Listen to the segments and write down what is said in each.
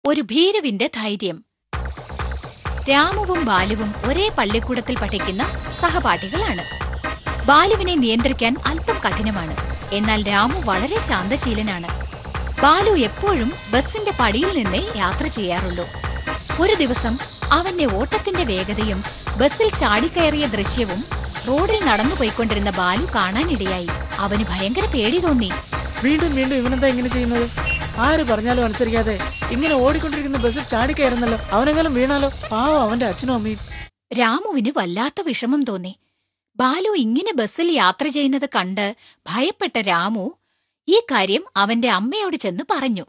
ഒരു ഭീരുവിന്റെ ധൈര്യം രാമുവും ബാലുവും ഒരേ പള്ളിക്കൂടത്തിൽ പഠിക്കുന്ന സഹപാഠികളാണ് ബാലുവിനെ നിയന്ത്രിക്കാൻ അല്പം കഠിനമാണ് എന്നാൽ രാമു വളരെ ശാന്തശീലനാണ് ബാലു എപ്പോഴും ബസിന്റെ പടിയിൽ നിന്നേ യാത്ര ചെയ്യാറുള്ളൂ ഒരു ദിവസം അവന്റെ ഓട്ടത്തിന്റെ വേഗതയും ബസ്സിൽ ചാടിക്കയറിയ ദൃശ്യവും റോഡിൽ നടന്നുപോയിക്കൊണ്ടിരുന്ന ബാലു കാണാനിടയായി അവന് ഭയങ്കര പേടി തോന്നി വീണ്ടും വീണ്ടും ഇവനെന്താ ഇങ്ങനെ ചെയ്യുന്നത് ആര് പറഞ്ഞാലും അനുസരിക്കാതെ ഇങ്ങനെ ഓടിക്കൊണ്ടിരിക്കുന്ന ബസ്സിൽ ചാടിക്കയറുന്നല്ലോ അവനെങ്കിലും വീണാലോ പാവം അവന്റെ അച്ഛനും അമ്മയും രാമുവിന് വല്ലാത്ത വിഷമം തോന്നി ബാലു ഇങ്ങനെ ബസ്സിൽ യാത്ര ചെയ്യുന്നത് കണ്ട് ഭയപ്പെട്ട രാമു ഈ കാര്യം അവന്റെ അമ്മയോട് ചെന്ന് പറഞ്ഞു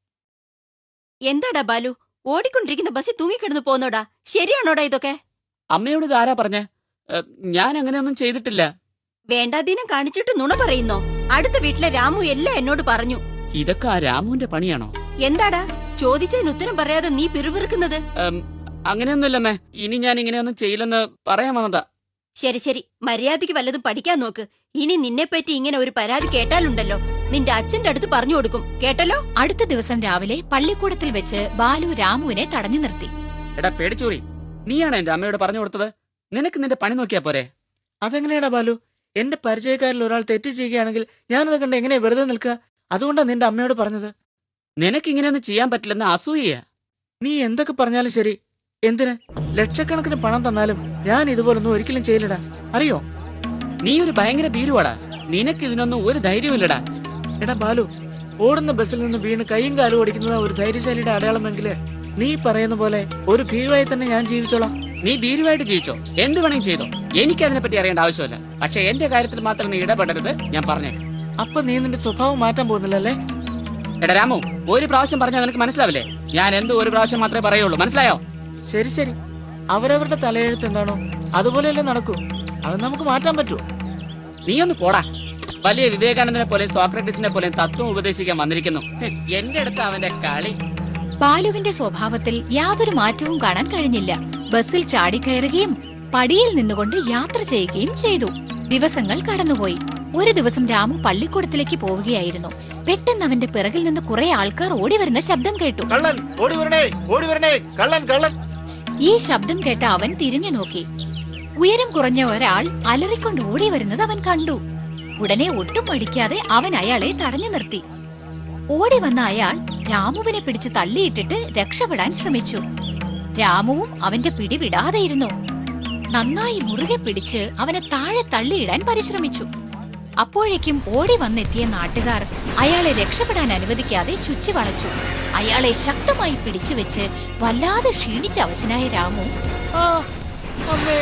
എന്താടാ ബാലു ഓടിക്കൊണ്ടിരിക്കുന്ന ബസ്സിൽ തൂങ്ങിക്കിടന്ന് പോന്നോടാ ശരിയാണോടാ ഇതൊക്കെ അമ്മയോട് ഇത് ആരാ പറഞ്ഞേ ഏ, ഞാൻ അങ്ങനെയൊന്നും ചെയ്തിട്ടില്ല വേണ്ടാതീനം കാണിച്ചിട്ട് നുണ പറയുന്നോ അടുത്ത വീട്ടിലെ രാമു എല്ലാം എന്നോട് പറഞ്ഞു ഇതൊക്കെ ആ രാമുവിന്റെ പണിയാണോ എന്താടാ ചോദിച്ചതിന് ഉത്തരം പറയാതെ നീ പിറുപിറുക്കുന്നത് ഏം, അങ്ങനെയൊന്നുമില്ലമ്മേ ഇനി ഞാൻ ഇങ്ങനെയൊന്നും ചെയ്യില്ലെന്ന് പറയാൻ വന്നതാ ശരി ശരി മര്യാദയ്ക്ക് വല്ലതും പഠിക്കാൻ നോക്ക് ഇനി നിന്നെപ്പറ്റി ഇങ്ങനെ ഒരു പരാതി കേട്ടാലുണ്ടല്ലോ നിന്റെ അച്ഛന്റെ അടുത്ത് പറഞ്ഞു കൊടുക്കും കേട്ടല്ലോ അടുത്ത ദിവസം രാവിലെ പള്ളിക്കൂടത്തിൽ വെച്ച് ബാലു രാമുവിനെ തടഞ്ഞു നിർത്തി എടാ പേടിച്ചോറി നീയാണ് എന്റെ അമ്മയോട് പറഞ്ഞു കൊടുത്തത് നിനക്ക് നിന്റെ പണി നോക്കിയാ പോരെ അതെങ്ങനെയാടാ ബാലു എന്റെ പരിചയക്കാരിൽ ഒരാൾ തെറ്റ് ചെയ്യുകയാണെങ്കിൽ ഞാനത് കണ്ട് എങ്ങനെ വെറുതെ നിൽക്കുക അതുകൊണ്ടാ നിന്റെ അമ്മയോട് പറഞ്ഞത് നിനക്ക് ഇങ്ങനെയൊന്നും ചെയ്യാൻ പറ്റില്ലെന്ന് അസൂയ നീ എന്തൊക്കെ പറഞ്ഞാലും ശരി എന്തിന് ലക്ഷക്കണക്കിന് പണം തന്നാലും ഞാൻ ഇതുപോലൊന്നും ഒരിക്കലും ചെയ്യില്ലടാ അറിയോ നീ ഒരു ഭയങ്കര ഭീരുവാടാ നിനക്ക് ഇതിനൊന്നും ഒരു ധൈര്യമില്ലടാ എടാ ബാലു ഓടുന്ന ബസ്സിൽ നിന്ന് വീണ് കൈയും കാലും ഓടിക്കുന്നത് ഒരു ധൈര്യശാലിയുടെ അടയാളമെങ്കില് നീ പറയുന്ന പോലെ ഒരു ഭീരുവായി തന്നെ ഞാൻ ജീവിച്ചോളാം നീ ഭീരുവായിട്ട് ജീവിച്ചോ എന്ത് വേണമെങ്കിലും ചെയ്തോ എനിക്ക് അതിനെപ്പറ്റി അറിയേണ്ട ആവശ്യമില്ല പക്ഷെ എന്റെ കാര്യത്തിൽ മാത്രം നീ ഇടപെടരുത് ഞാൻ പറഞ്ഞേക്കാം അപ്പൊ നീ നിന്റെ സ്വഭാവം മാറ്റാൻ പോകുന്നില്ലല്ലേ എടാ രാമു ഒരു പ്രാവശ്യം പറഞ്ഞാൽ നിനക്ക് മനസ്സിലാവില്ലേ ഞാൻ എന്ത് ഒരു പ്രാവശ്യം മാത്രമേ പറയുള്ളൂ മനസ്സിലായോ ശരി ശരി അവരവരുടെ തലയെഴുത്ത് എന്താണോ അതുപോലെയല്ലേ നടക്കൂ അത് നമുക്ക് മാറ്റാൻ പറ്റുമോ നീ ഒന്ന് പോടാ വലിയ വിവേകാനന്ദനെ പോലെ സോക്രട്ടീസിനെ പോലെ തത്വം ഉപദേശിക്കാൻ വന്നിരിക്കുന്നു ഹ്, എന്റെ അടുത്ത് അവന്റെ കളി ബാലുവിന്റെ സ്വഭാവത്തിൽ യാതൊരു മാറ്റവും കാണാൻ കഴിഞ്ഞില്ല ബസ്സിൽ ചാടിക്കയറുകയും പടിയിൽ നിന്നുകൊണ്ട് യാത്ര ചെയ്യുകയും ചെയ്തു ദിവസങ്ങൾ കടന്നുപോയി ഒരു ദിവസം രാമു പള്ളിക്കൂടത്തിലേക്ക് പോവുകയായിരുന്നു പെട്ടെന്ന് അവന്റെ പിറകിൽ നിന്ന് കുറെ ആൾക്കാർ ഓടി വരുന്ന ശബ്ദം കേട്ടു കള്ളൻ ഓടി വരണേ ഓടി വരണേ കള്ളൻ കള്ളൻ ഈ ശബ്ദം കേട്ട അവൻ തിരിഞ്ഞു നോക്കി ഉയരം കുറഞ്ഞ ഒരാൾ അലറിക്കൊണ്ട് ഓടി വരുന്നത് അവൻ കണ്ടു ഉടനെ ഒട്ടും മടിക്കാതെ അവൻ അയാളെ തടഞ്ഞു നിർത്തി ഓടി വന്ന അയാൾ രാമുവിനെ പിടിച്ച് തള്ളിയിട്ടിട്ട് രക്ഷപ്പെടാൻ ശ്രമിച്ചു രാമുവും അവന്റെ പിടി വിടാതെയിരുന്നു നന്നായി മുറുകെ പിടിച്ച് അവനെ താഴെ തള്ളിയിടാൻ പരിശ്രമിച്ചു അപ്പോഴേക്കും ഓടി വന്നെത്തിയ നാട്ടുകാർ അയാളെ രക്ഷപ്പെടാൻ അനുവദിക്കാതെ ചുറ്റി വളച്ചു അയാളെ ശക്തമായി പിടിച്ചുവെച്ച് വല്ലാതെ ക്ഷീണിച്ച അവശനായ രാമു ആ അമ്മേ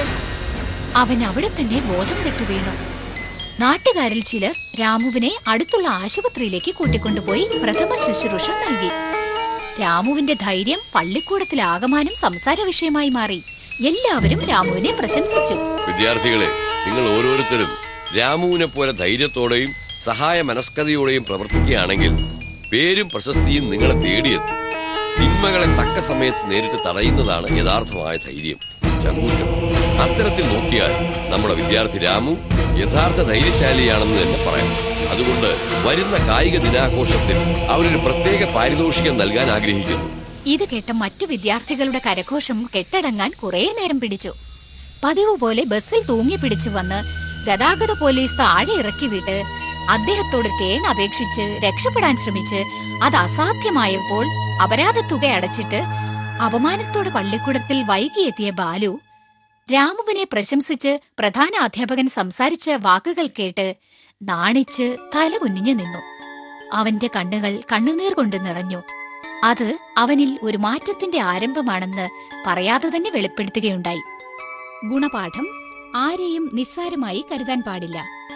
അവൻ അവിടെ തന്നെ ബോധം കെട്ടു വീണു നാട്ടുകാരിൽ ചിലർ രാമുവിനെ അടുത്തുള്ള ആശുപത്രിയിലേക്ക് കൂട്ടിക്കൊണ്ടുപോയി പ്രഥമ ശുശ്രൂഷ നൽകി രാമുവിന്റെ ധൈര്യം പള്ളിക്കൂടത്തിൽ ആകമാനം സംസാര വിഷയമായി മാറി എല്ലാവരും രാമുവിനെ പ്രശംസിച്ചു വിദ്യാർത്ഥികളെ നിങ്ങൾ ഓരോരുത്തരും രാമുവിനെ പോലെ ധൈര്യത്തോടെയും സഹായ മനസ്കതയോടെയും പ്രവർത്തിക്കുകയാണെങ്കിൽ പേരും പ്രശസ്തിയും നിങ്ങളെ തേടിയെത്തും തിന്മകളെ തക്ക സമയത്ത് നേരിട്ട് തടയുന്നതാണ് യഥാർത്ഥമായ ധൈര്യം ചങ്കൂറ്റം അത്തരത്തിൽ നോക്കിയാൽ നമ്മുടെ വിദ്യാർത്ഥി രാമു യഥാർത്ഥ ധൈര്യശാലിയാണെന്ന് തന്നെ പറയാം അതുകൊണ്ട് വരുന്ന കായിക ദിനാഘോഷത്തിൽ അവരൊരു പ്രത്യേക പാരിതോഷികം നൽകാൻ ആഗ്രഹിക്കുന്നു ഇത് കേട്ട മറ്റു വിദ്യാർത്ഥികളുടെ കരഘോഷം കെട്ടടങ്ങാൻ കുറേ നേരം പിടിച്ചു പതിവ് പോലെ ബസ്സിൽ തൂങ്ങിപ്പിടിച്ചു വന്ന് ഗതാഗത പോലീസ് താഴെ ഇറക്കി വിട്ട് അദ്ദേഹത്തോട് കേൺ അപേക്ഷിച്ച് രക്ഷപ്പെടാൻ ശ്രമിച്ച് അത് അസാധ്യമായപ്പോൾ അപരാധ തുക അടച്ചിട്ട് അപമാനത്തോടെ പള്ളിക്കൂടത്തിൽ വൈകിയെത്തിയ ബാലു രാമുവിനെ പ്രശംസിച്ച് പ്രധാന അധ്യാപകൻ സംസാരിച്ച വാക്കുകൾ കേട്ട് നാണിച്ച് തല കുനിഞ്ഞു നിന്നു അവന്റെ കണ്ണുകൾ കണ്ണുനീർ കൊണ്ട് നിറഞ്ഞു അത് അവനിൽ ഒരു മാറ്റത്തിന്റെ ആരംഭമാണെന്ന് പറയാതെ തന്നെ വെളിപ്പെടുത്തുകയുണ്ടായി ഗുണപാഠം ആരെയും നിസ്സാരമായി കരുതാൻ പാടില്ല